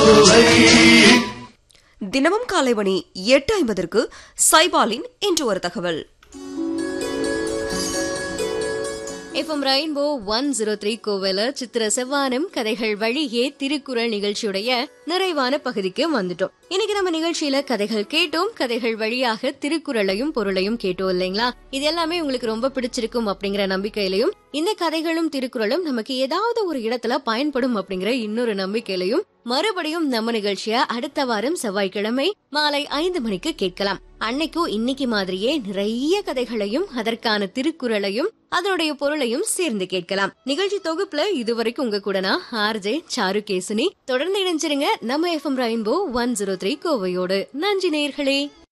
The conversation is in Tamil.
பொருளை தினமும் காலை மணி எட்டு ஐம்பதற்கு சைபாலின் இன்று ஒரு தகவல் FM rainbow one zero three கோவில சித்திர செவ்வானம் கதைகள் வழியே திருக்குறள் நிகழ்ச்சியுடைய நிறைவான பகுதிக்கு வந்துட்டோம் இன்னைக்கு நம்ம நிகழ்ச்சியில கதைகள் கேட்டோம் கதைகள் வழியாக திருக்குறளையும் பொருளையும் கேட்டோம் இல்லைங்களா இது எல்லாமே உங்களுக்கு ரொம்ப பிடிச்சிருக்கும் அப்படிங்கிற நம்பிக்கையிலையும் இந்த கதைகளும் திருக்குறளும் நமக்கு ஏதாவது ஒரு இடத்துல பயன்படும் அப்படிங்கிற இன்னொரு நம்பிக்கையிலையும் மறுபடியும் நம்ம நிகழ்ச்சிய அடுத்த வாரம் செவ்வாய்க்கிழமை மாலை ஐந்து மணிக்கு கேட்கலாம் அன்னைக்கும் இன்னைக்கு மாதிரியே நிறைய கதைகளையும் அதற்கான திருக்குறளையும் அதனுடைய பொருளையும் சேர்ந்து கேட்கலாம் நிகழ்ச்சி தொகுப்புல இதுவரைக்கும் உங்க கூட நான் ஆர்ஜே சாரு கேசுனி தொடர்ந்து இணைஞ்சிருங்க நம்ம FM rainbow one zero three கோவையோடு நன்றி நேர்களே